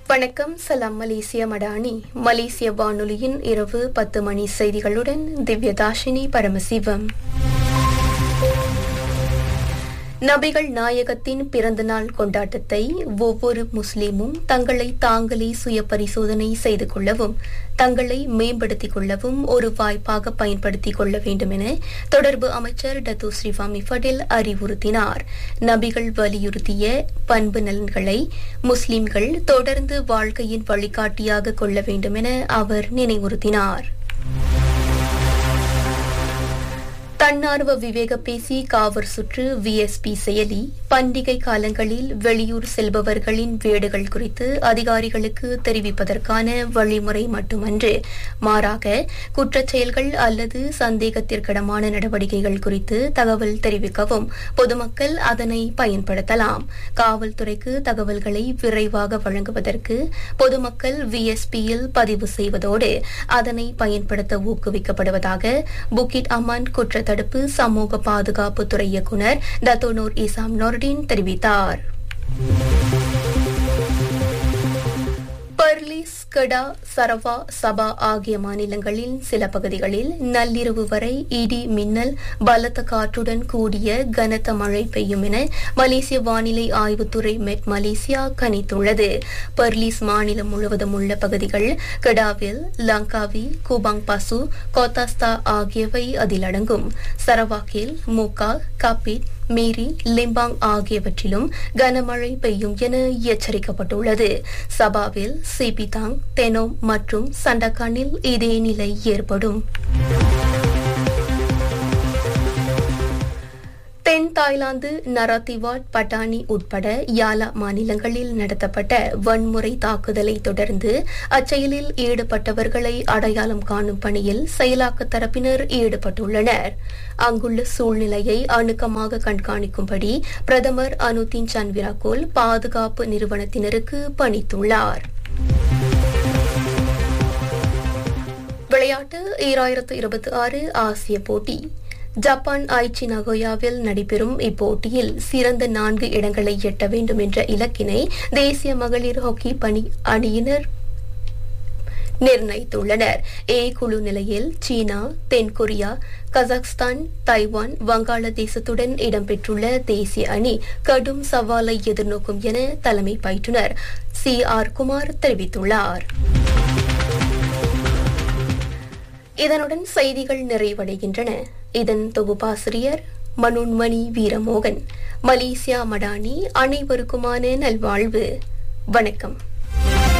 வணக்கம் சலாம் மலேசிய மடானி மலேசிய வானொலியின் இரவு பத்து மணி செய்திகளுடன் திவ்யதாஷினி பரமசிவம் நபிகள் நாயகத்தின் பிறந்தநாள் கொண்டாட்டத்தை ஒவ்வொரு முஸ்லீமும் தங்களை தாங்களே சுய பரிசோதனை செய்து கொள்ளவும் தங்களை மேம்படுத்திக் கொள்ளவும் ஒரு வாய்ப்பாக பயன்படுத்திக் கொள்ள வேண்டும் என தொடர்பு அமைச்சர் டத்து ஸ்ரீவாமி ஃபடில் அறிவுறுத்தினார் நபிகள் வலியுறுத்திய பண்பு நலன்களை முஸ்லிம்கள் தொடர்ந்து வாழ்க்கையின் வழிகாட்டியாக கொள்ள வேண்டும் என அவர் நினைவுறுத்தினார் தன்னார்வ விவேக பேசி காவர் சுற்று விஎஸ்பி செயலி பண்டிகை காலங்களில் வெளியூர் செல்பவர்களின் வீடுகள் குறித்து அதிகாரிகளுக்கு தெரிவிப்பதற்கான வழிமுறை மட்டுமன்று மாறாக குற்றச் செயல்கள் அல்லது சந்தேகத்திற்கிடமான நடவடிக்கைகள் குறித்து தகவல் தெரிவிக்கவும் பொதுமக்கள் அதனை பயன்படுத்தலாம் காவல்துறைக்கு தகவல்களை விரைவாக வழங்குவதற்கு பொதுமக்கள் விஎஸ்பியில் பதிவு செய்வதோடு அதனை பயன்படுத்த ஊக்குவிக்கப்படுவதாக புக்கிட் அமான் குற்ற தடுப்பு சமூக பாதுகாப்பு துறை இயக்குநர் டத்தோனூர் இசாம் நொர்டின் தெரிவித்தார் பர்லிஸ் கடா சரவா சபா ஆகிய மாநிலங்களில் சில பகுதிகளில் நள்ளிரவு வரை இடி மின்னல் பலத்த காற்றுடன் கூடிய கனத்த மழை பெய்யும் என மலேசிய வானிலை ஆய்வுத்துறை மெட் மலேசியா கணித்துள்ளது பர்லிஸ் மாநிலம் முழுவதும் உள்ள பகுதிகள் கடாவில் லங்காவி கூபாங் பசு கோத்தாஸ்தா ஆகியவை அதில் அடங்கும் சரவாக்கில் மூகா கபிட் மீரி லிம்பாங் ஆகியவற்றிலும் கனமழை பெய்யும் என எச்சரிக்கப்பட்டுள்ளது சபாவில் சிபிதாங் தெனோம் மற்றும் சண்டகானில் இதே நிலை ஏற்படும் தென் தாய்லாந்து நராத்திவாட் பட்டானி உட்பட யாலா மாநிலங்களில் நடத்தப்பட்ட வன்முறை தாக்குதலை தொடர்ந்து அச்செயலில் ஈடுபட்டவர்களை அடையாளம் காணும் பணியில் செயலாக்க தரப்பினர் ஈடுபட்டுள்ளனர் அங்குள்ள சூழ்நிலையை அணுக்கமாக கண்காணிக்கும்படி பிரதமர் அனுதீன் சன்விராகோல் பாதுகாப்பு நிறுவனத்தினருக்கு பணித்துள்ளார் விளையாட்டு ஈராயிரத்து இருபத்தி ஆறு ஆசிய போட்டி ஜப்பான் ஐச்சி நகோயாவில் நடைபெறும் இப்போட்டியில் சிறந்த நான்கு இடங்களை எட்ட வேண்டும் என்ற இலக்கினை தேசிய மகளிர் ஹாக்கி பணி அணியினர் நிர்ணயித்துள்ளனர் ஏ குழு நிலையில் சீனா தென்கொரியா கசக்ஸ்தான் தைவான் வங்காளதேசத்துடன் இடம்பெற்றுள்ள தேசிய அணி கடும் சவாலை எதிர்நோக்கும் என தலைமை பயிற்றுநர் சி ஆர் குமார் தெரிவித்துள்ளார் இதனுடன் செய்திகள் நிறைவடைகின்றன இதன் தொகுப்பாசிரியர் மனோன்மணி வீரமோகன் மலேசியா மடானி அனைவருக்குமான நல்வாழ்வு வணக்கம்